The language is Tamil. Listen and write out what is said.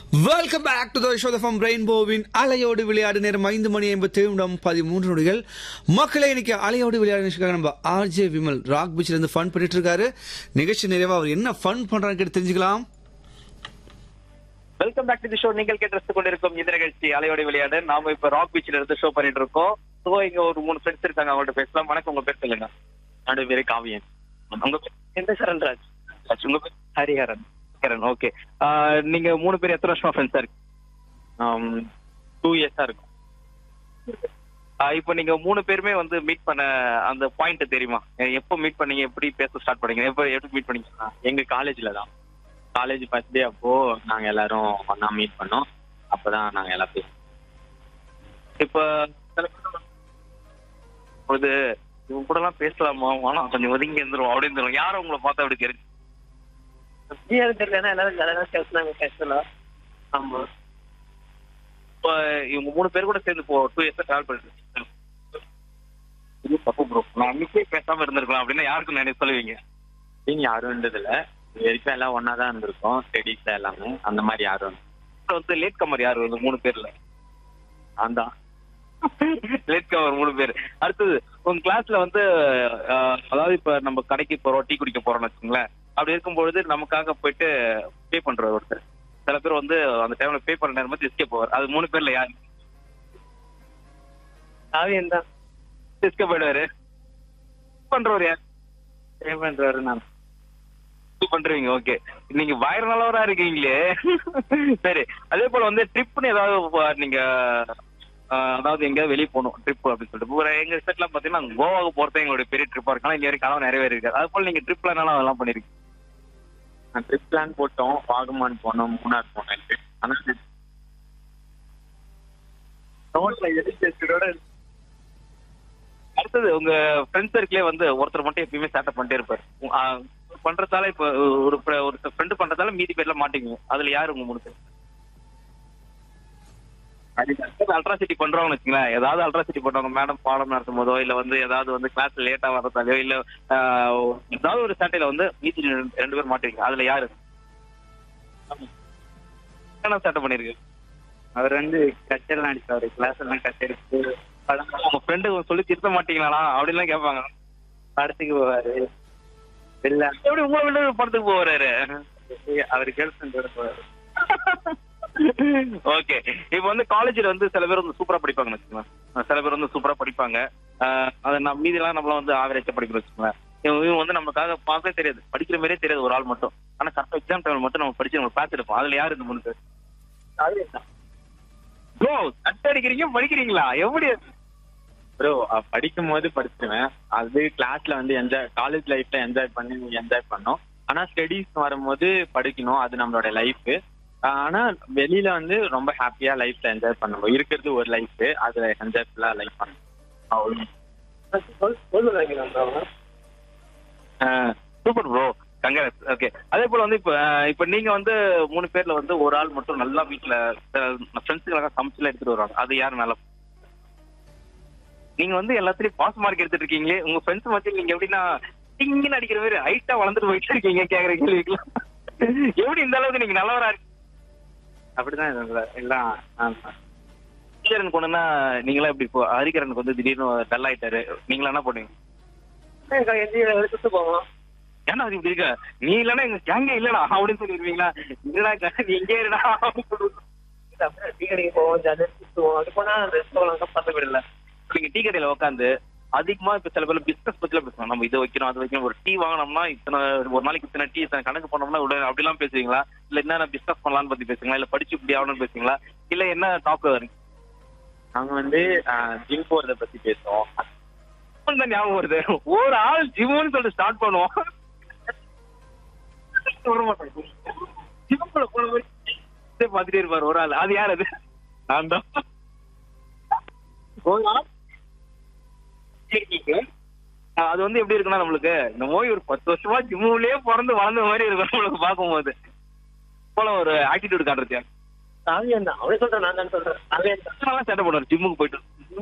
Welcome back to the from ரெயின்போவின் அலையோடு விளையாடு நேரம் ஐந்து மணி ஐம்பத்தி நிமிடம் பதிமூன்று நொடிகள் மக்களே இன்னைக்கு அலையோடு விளையாடு நிகழ்ச்சிக்காக நம்ம ஆர்ஜே விமல் ராக் பீச்ல இருந்து ஃபன் பண்ணிட்டு இருக்காரு நிகழ்ச்சி நிறைவா அவர் என்ன ஃபன் பண்றான்னு கேட்டு தெரிஞ்சுக்கலாம் welcome back to the show நீங்கள் கேட்டு கொண்டிருக்கும் இந்த நிகழ்ச்சி அலையோட விளையாடு நாம இப்ப ராக் பீச்ல இருந்து ஷோ பண்ணிட்டு இருக்கோம் ஸோ இங்க ஒரு மூணு ஃப்ரெண்ட்ஸ் இருக்காங்க அவங்கள்ட்ட பேசலாம் வணக்கம் உங்க பேர் சொல்லுங்க என்னோட பேரு காவியன் உங்க பேர் எந்த சரண்ராஜ் ராஜ். உங்க பேர் ஹரிஹரன் ஹரிஹரன் ஓகே நீங்க மூணு பேர் எத்தனை வருஷமா ஃப்ரெண்ட்ஸா இருக்கு டூ இயர்ஸா இருக்கும் ஆஹ் இப்போ நீங்க மூணு பேருமே வந்து மீட் பண்ண அந்த பாயிண்ட் தெரியுமா எப்போ மீட் பண்ணீங்க எப்படி பேச ஸ்டார்ட் பண்ணீங்க எப்போ எப்படி மீட் பண்ணீங்க எங்க காலேஜ்ல தான் காலேஜ் ஃபர்ஸ்ட் டே அப்போ நாங்க எல்லாரும் ஒண்ணா மீட் பண்ணோம் அப்பதான் நாங்க எல்லாம் பேச இப்ப சில பேர் பொழுது இவங்க கூட எல்லாம் பேசலாமா வேணாம் கொஞ்சம் ஒதுங்கி இருந்துரும் அப்படின்னு இருந்துரும் யாரும் உங்களை பார்த்தா அப்படி தெரிஞ்சு யாரும் தெரியல எல்லாரும் ஜாலியாக பேசுனாங்க பேசலாம் ஆமா இப்ப இவங்க மூணு பேர் கூட சேர்ந்து இப்போ டூ இயர்ஸ் டிராவல் பண்ணிட்டு இது தப்பு ப்ரோ நான் அன்னைக்கே பேசாம இருந்திருக்கலாம் அப்படின்னு யாருக்கும் நினைச்சு சொல்லுவீங்க நீங்க யாரும் இருந்ததில்ல இது வரைக்கும் எல்லாம் ஒண்ணா தான் இருந்திருக்கோம் ஸ்டடீஸ்ல எல்லாமே அந்த மாதிரி யாரும் இல்ல. அப்புறம் வந்து லேட் கமர் யாரு இந்த மூணு பேர்ல நான் தான் லேட் கவர் மூணு பேர் அடுத்தது உங்க கிளாஸ்ல வந்து அஹ், அதாவது இப்ப நம்ம கடைக்கு போறோம் டீ குடிக்க போறோம்னு வச்சுங்களேன் அப்படி இருக்கும்பொழுது நமக்காக போயிட்டு பே பண்ற ஒருத்தர் சில பேர் வந்து அந்த டைம்ல பே பண்ண நேரம் வந்து எஸ்கே போவார் அது மூணு பேர்ல யார் காவியம் தான் எஸ்கே போயிடுவாரு பண்றவர் யார் பே பண்றவரு நான் இது பண்றீங்க ஓகே நீங்க வயிறு நல்லவரா இருக்கீங்களே சரி அதே போல வந்து ட்ரிப்னு ஏதாவது ப- நீங்க ஆஹ், அதாவது எங்கேயாவது வெளியே போகணும் ட்ரிப் அப்படின்னு சொல்லிட்டு இப்போ எங்க செட்லாம் பாத்தீங்கன்னா கோவாக்கு போறது எங்களுடைய பெரிய ட்ரிப்பா இருக்கு ஆனா இங்க வரைக்கும் கனவு நிறைய இருக்கு அது போல நீங்க ட்ரிப்ல என்னாலும் அதெல்லாம் பண்ணிருக்கீங்க நான் ட்ரிப் பிளான் போட்டோம் வாகமான் போனோம் மூணார் போனேன் ஆனா நோட்ல எதிர்த்து அடுத்தது உங்க ஃப்ரெண்ட்ஸ் சர்க்கிளே வந்து ஒருத்தர் மட்டும் எப்பயுமே சேட்டை பண்ணிட்டே இருப்பாரு உ- ஆஹ், பண்றதால இப்ப ஒரு fr- ஒரு ஃப்ரெண்டு பண்றதால மீதி பேர்ல மாட்டீங்க அதுல யாரு உங்க மூணு பேர் அல்ட்ராசிட்டி பண்றவங்க வச்சுங்களேன் ஏதாவது அல்ட்ராசிட்டி பண்றவங்க மேடம் பாடம் நடத்தும் போதோ இல்ல வந்து ஏதாவது வந்து கிளாஸ்ல லேட்டா வர்றதாலயோ இல்ல ஆஹ், ஏதாவது ஒரு சேட்டையில வந்து மீதி ரெண்டு ரெண்டு பேர் மாட்டீங்க அதுல யாரு என்ன சேட்டை பண்ணிருக்கு அவர் வந்து கச்சேரிலாம் அடிச்சாரு கிளாஸ் எல்லாம் கச்சேரிக்கு படம் உங்க ஃப்ரெண்டு சொல்லி திருத்த மாட்டீங்களா அப்படின்லாம் கேட்பாங்க படத்துக்கு போவாரு இல்ல எப்படி உங்களை விட படத்துக்கு போறாரு அவர் கேர்ள் ஃப்ரெண்டோட போவாரு ஓகே இப்போ வந்து காலேஜ்ல வந்து சில பேர் வந்து சூப்பரா படிப்பாங்கன்னு வச்சுக்கோங்களேன் சில பேர் வந்து சூப்பரா படிப்பாங்க ஆஹ் அதை நான் மீதிலாம் நம்மள வந்து ஆவரேஜா படிக்கணும் வச்சுக்கோங்களேன் இவங்க இவங்க வந்து நமக்காக பார்க்கவே தெரியாது படிக்கிற மாதிரியே தெரியாது ஒரு ஆள் மட்டும் ஆனா கரெக்டா எக்ஸாம் டைம்ல மட்டும் நம்ம படிச்சு நம்ம பாஸ் எடுப்போம் அதுல யாரு இந்த மூணு பேர் காவியம் தான் ப்ரோ கட் அடிக்கிறீங்க படிக்கிறீங்களா எப்படி ப்ரோ படிக்கும் போது படிச்சிருவேன் அது கிளாஸ்ல வந்து என்ஜாய் காலேஜ் லைஃப்ல என்ஜாய் பண்ணி என்ஜாய் பண்ணோம் ஆனா ஸ்டடீஸ் வரும்போது படிக்கணும் அது நம்மளோட லைஃப் ஆனா வெளியில வந்து ரொம்ப ஹாப்பியா லைஃப்ல என்ஜாய் பண்ணணும் இருக்கிறது ஒரு லைஃப் அதுல என்ஜாய் ஃபுல்லா லைஃப் பண்ணணும் அவ்வளவுதான். சொல்லுவாங்க சூப்பர் ப்ரோ கங்கரஸ் ஓகே அதே போல வந்து இப்ப அஹ், இப்ப நீங்க வந்து மூணு பேர்ல வந்து ஒரு ஆள் மட்டும் நல்லா வீட்டுல ஃப்ரெண்ட்ஸுக்காக சமைச்சுலாம் எடுத்துட்டு வருவாங்க அது யாரு நல்லா நீங்க வந்து எல்லாத்துலயும் பாஸ் மார்க் எடுத்துட்டு இருக்கீங்களே உங்க ஃப்ரெண்ட்ஸ் மத்தியில் நீங்க எப்படின்னா டிங்குன்னு அடிக்கிற மாதிரி ஹைட்டா வளர்ந்துட்டு போயிட்டு இருக்கீங்க கேக்குற கேள்விக்கெல்லாம் எப்படி இந்த அளவுக்கு நீங்க நல்லவரா இருக்கு அப்படிதான் இதுல எல்லாம் ஆமா. ஹரிகரன் கொண்டுனா நீங்களா எப்படி இப்போ ஹரிகரனுக்கு வந்து திடீர்னு டல் ஆயிட்டாரு நீங்களா என்ன பண்ணுவீங்க எடுத்துட்டு போவோம் ஏன்னா அது இப்படி இருக்க நீ இல்லன்னா எங்க கேங்கே இல்லடா அப்படின்னு சொல்லிடுவீங்களா இல்லடா க- நீ இங்கே இருடா அப்படின்னு சொல்லுவீங்க. அப்படியே டீ கடைக்கு போவோம் ஜாலியாக சுற்றுவோம் அது போனா அந்த ரெஸ்டாரண்ட் பத்து போயிடல நீங்க டீ கடையில உட்காந்து அதிகமா இப்ப சில பேர் பிசினஸ் பத்தில பேசுவாங்க நம்ம இதை வைக்கணும் அது வைக்கணும் ஒரு டீ வாங்கினோம்னா இத்தனை ஒரு நாளைக்கு இத்தனை டீ இத்தனை கணக்கு பண்ணோம்னா உடனே அப்படிலாம் பேசுவீங்களா இல்ல என்ன பிசினஸ் பண்ணலாம்னு பத்தி பேசுவீங்களா இல்ல படிச்சு இப்படி ஆகணும்னு பேசுவீங்களா இல்ல என்ன டாப் வருங்க நாங்க வந்து ஜிம் போறத பத்தி பேசுவோம் தான் ஞாபகம் வருது ஒரு ஆள் ஜிம்னு சொல்லிட்டு ஸ்டார்ட் பண்ணுவோம் விட மாட்டாங்க. ஜிம்முக்குள்ள போன மாதிரி இதே பார்த்துட்டே இருப்பாரு ஒரு ஆள் அது யார் அது நான் தான் ஒரு ஆள் இருக்கீங்க. ஆஹ் அது வந்து எப்படி இருக்குன்னா நம்மளுக்கு இந்த நோய் ஒரு பத்து வருஷமா ஜிம்முலயே பிறந்து வளர்ந்த மாதிரி இருக்கும் நம்மளுக்கு பார்க்கும்போது போல ஒரு ஆட்டிடியூட் காட்டுறது காவியம் தான் அவனே சொல்றேன் நான் தான் சொல்றேன் காவியம் தான் சேட்டை பண்ணுவார் ஜிம்முக்கு போயிட்டு